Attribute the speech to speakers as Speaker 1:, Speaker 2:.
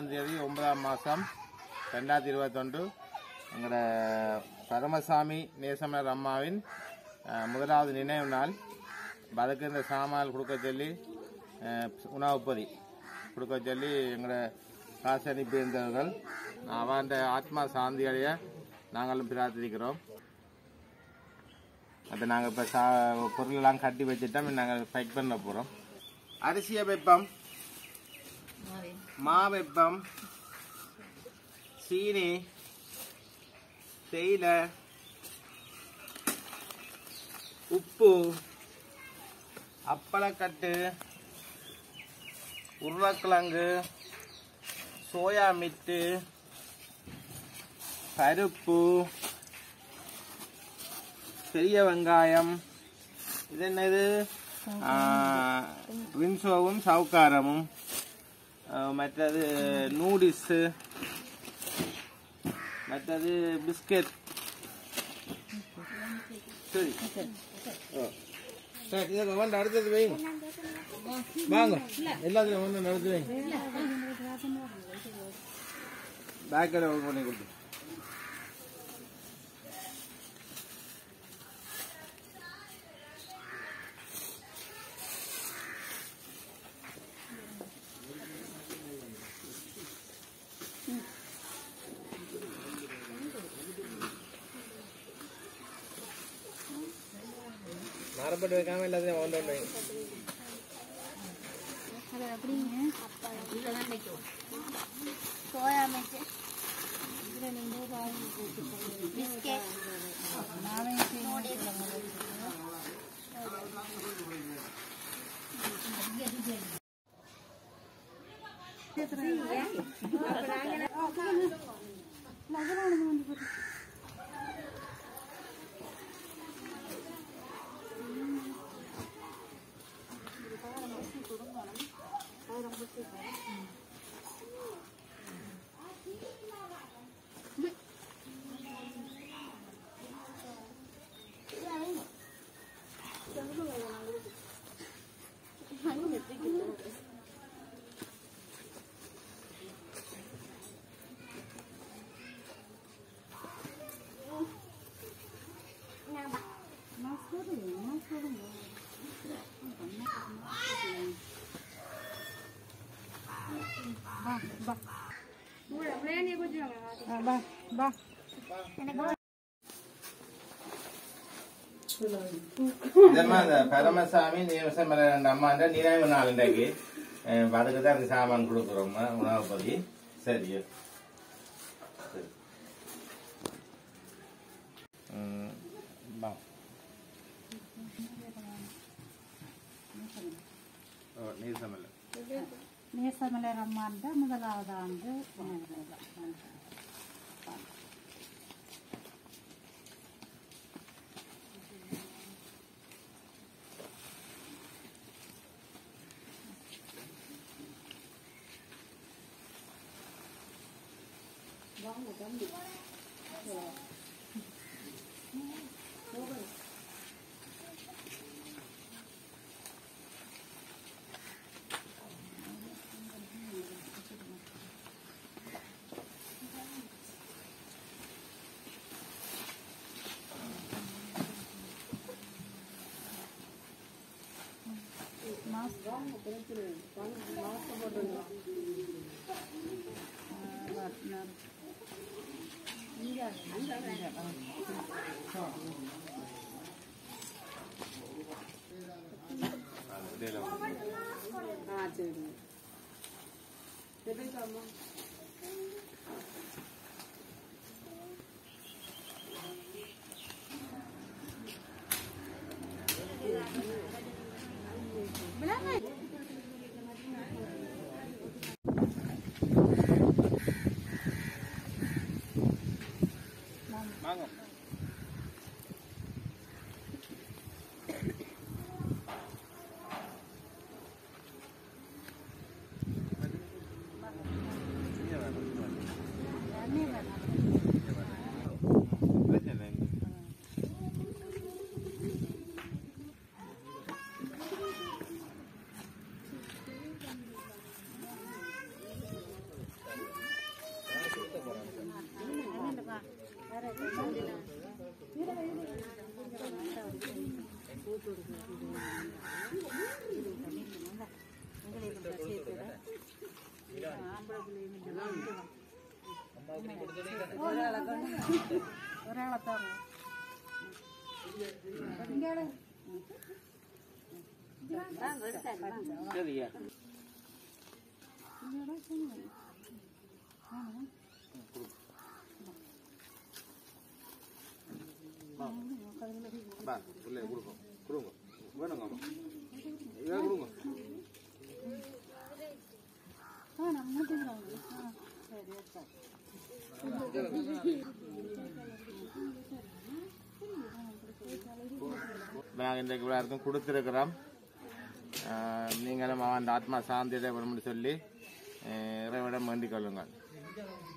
Speaker 1: ஒன்பதாம் தேதி ஒன்பதாம் மாதம் ரெண்டாயிரத்தி இருபத்தொன்று எங்களோட பரமசாமி நேசமலர் அம்மாவின் அஹ், முதலாவது நினைவு நாள் அப்ப அதுக்கு இந்த சாமான் கொடுக்க சொல்லி அஹ், உணவுப்பொதி கொடுக்க சொல்லி எங்களோட காசு அனுப்பியிருந்தவர்கள் அவன் ஆத்மா சாந்தி அடைய நாங்களும் பிரார்த்திக்கிறோம் அதை நாங்கள் இப்போ சா பொருளெல்லாம் கட்டி வச்சுட்டோம் நாங்கள் பேக் பண்ண போகிறோம் அரிசியை வைப்போம் மா வைப்போம் சீனி தேயிலை உப்பு அப்பளக்கட்டு உருளைக்கிழங்கு சோயா மிட்டு பருப்பு பெரிய வெங்காயம் இது என்னது ஆ, வின்சோவும் சவுக்காரமும் ஆ, மற்றது நூடில்ஸு மற்றது பிஸ்கெட் சரி ஓ. சரி இதை கொண்டு அடுத்தது வைங்க வாங்க எல்லாத்தையும் ஒன்று நடத்து வைங்க பேக்கரை பண்ணி கொடுத்து மரப்பட்டு வைக்காம எல்லாத்தையும் கொண்டு வந்து வைங்க
Speaker 2: சோயா மிச்சு பிஸ்கெட்
Speaker 1: இதெல்லாம் அந்த பரமசாமி நேசமல ரெண்டு அம்மாண்ட நினைவு நாள் இன்றைக்கு அஹ் அதுக்கு தான் இந்த சாமான் கொடுக்குறோம் உணவு பதி சரி சரி. ம், வா. ஓ, நேசமல்ல
Speaker 3: நேசமலர் அம்மாண்ட முதலாவது ஆண்டு உணவு
Speaker 1: இடையில வந்து. வாங்க பிரச்சனை இல்லை.
Speaker 3: ഒരാളെ തറ ഇങ്ങാള്
Speaker 1: சரியா பா இல்லை கொடுங்க கொடுங்க வேணுங்க இதை கொடுங்க
Speaker 3: ആ നമ്മൾക്ക് ആ ശരി ഓക്കെ
Speaker 1: நாங்கள் இன்றைக்கு எல்லாருக்கும் கொடுத்துருக்குறோம் ஆஹ் நீங்களும் அவன் ஆத்மா சாந்தியிட வேணும்னு சொல்லி ஆஹ் இறைவிடம் வேண்டிக் கொள்ளுங்கள்